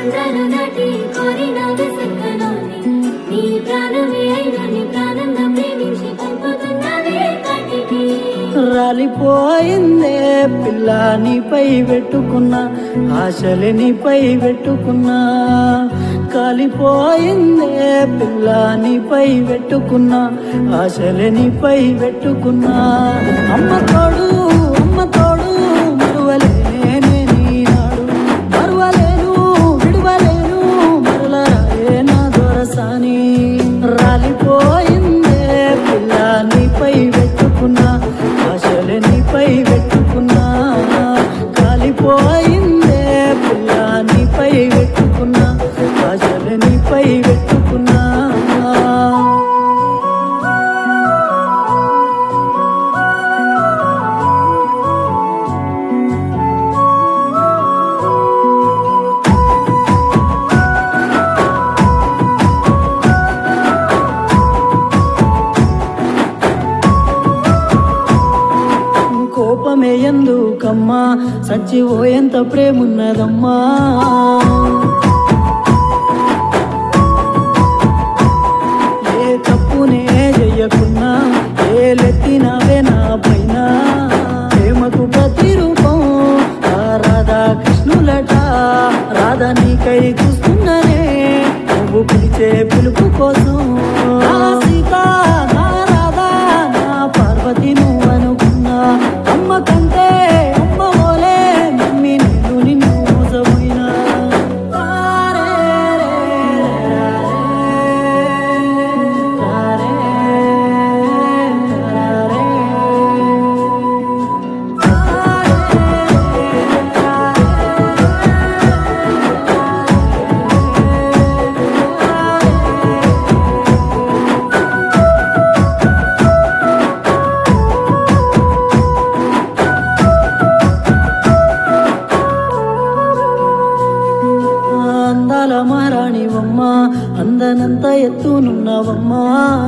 బంధాలు దాటి కోరిన విసక్కలోని నీ ప్రాణమే అయిన నీ ప్రాణంగా ప్రేమించి పంపుతున్నవే కంటికి రాలిపోయిందే పిల్ల నీపై పెట్టుకున్నా ఆశలు నీపై పెట్టుకున్నా కాలిపోయిందే పిల్ల నీపై పెట్టుకున్నా ఆశలు నీపై పెట్టుకున్నా అమ్మ తోడు అమ్మ తోడు మరువలేనే నీనాడు మరువలేను విడువలేను మరలరాయే నా దొరసాని రాలిపోయిందే పిల్ల నీపై పెట్టుకున్నా ఆశలు నీపై పెట్టుకున్నా కాలిపోయిందే పిల్ల నీపై పెట్టుకున్నా ఆశలు నీపై పెట్టుకున్నా కోపమే ఎందుకమ్మా సచ్చివో ఎంత ప్రేమున్నదమ్మా ఏ తప్పునే చెయ్యకున్నా ఏ లెత్తినావే నా పైన ప్రేమకు ప్రతిరూపం ఆ రాధా కృష్ణులట రాధా నీకై చూస్తున్ననే నువ్వు పిలిచే పిలుపు కోసం నా సీత నా రాధా నా పార్వతి నువ్వు అనుకున్నా అమ్మ కంటే అమ్మ ఓలే నమ్మి నేను నిన్ను మోసపోయినా తారే రే తారే అందాల మారాణివమ్మ అందనంత ఎత్తునున్నవమ్మా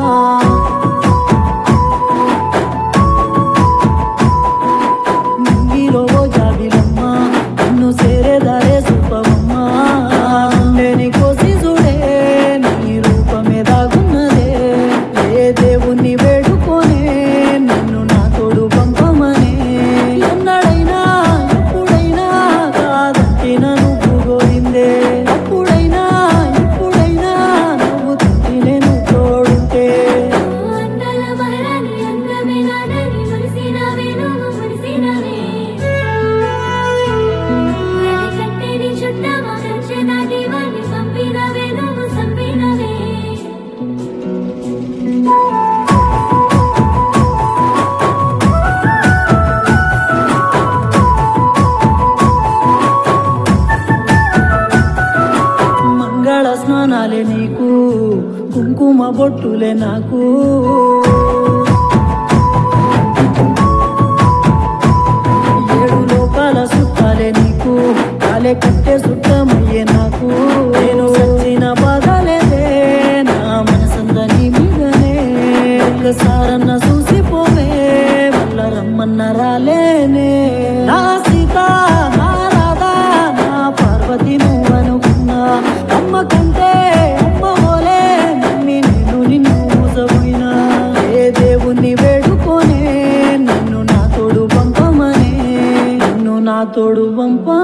నింగిలో ఓ జాబిలమ్మ నన్ను సేరేదారే సూపవమ్మ లేని కోసి చూడే నీ రూపమే దాగున్నదే ఏ దేవుణ్ణి వేడుకోనే నన్ను నా తోడు పంపమనే ఎన్నడైనా ఎప్పుడైనా కాదంటిన నువ్వు గోరిందే అప్పుడైనా ఇప్పుడైనా నువ్వు తింటినే నువ్వు తోడుంటే అందాల మహారాణి అందమే నాడని మురిసినావే నువ్వు మురిసినావే అది కట్టేని చుట్టమా కంచె నాటి వాణ్ణి పంపినావే నువ్వు చంపినావే మంగళ స్నానాలే నీకు కుంకుమ బొట్టులే నాకు ఏడు లోకాల సుట్టాలే నీకు కాలే కట్టే సుట్టమయ్యే నాకు నేను సచ్చిన బాధలేదే నా మనసంద నీ మీదనే ఒక్కసారన్న చూసిపోవే వల్ల రమ్మన్న రాలేనే నా సీత నా రాధా నా పార్వతి నువ్వు అనుకున్నా అమ్మ కంటే అమ్మ ఓలే నమ్మి నేను నిన్ను మోసపోయినా ఏ దేవుణ్ణి వేడుకోనే నిన్ను నా తోడు పంపమనే నిన్ను నా తోడు పంప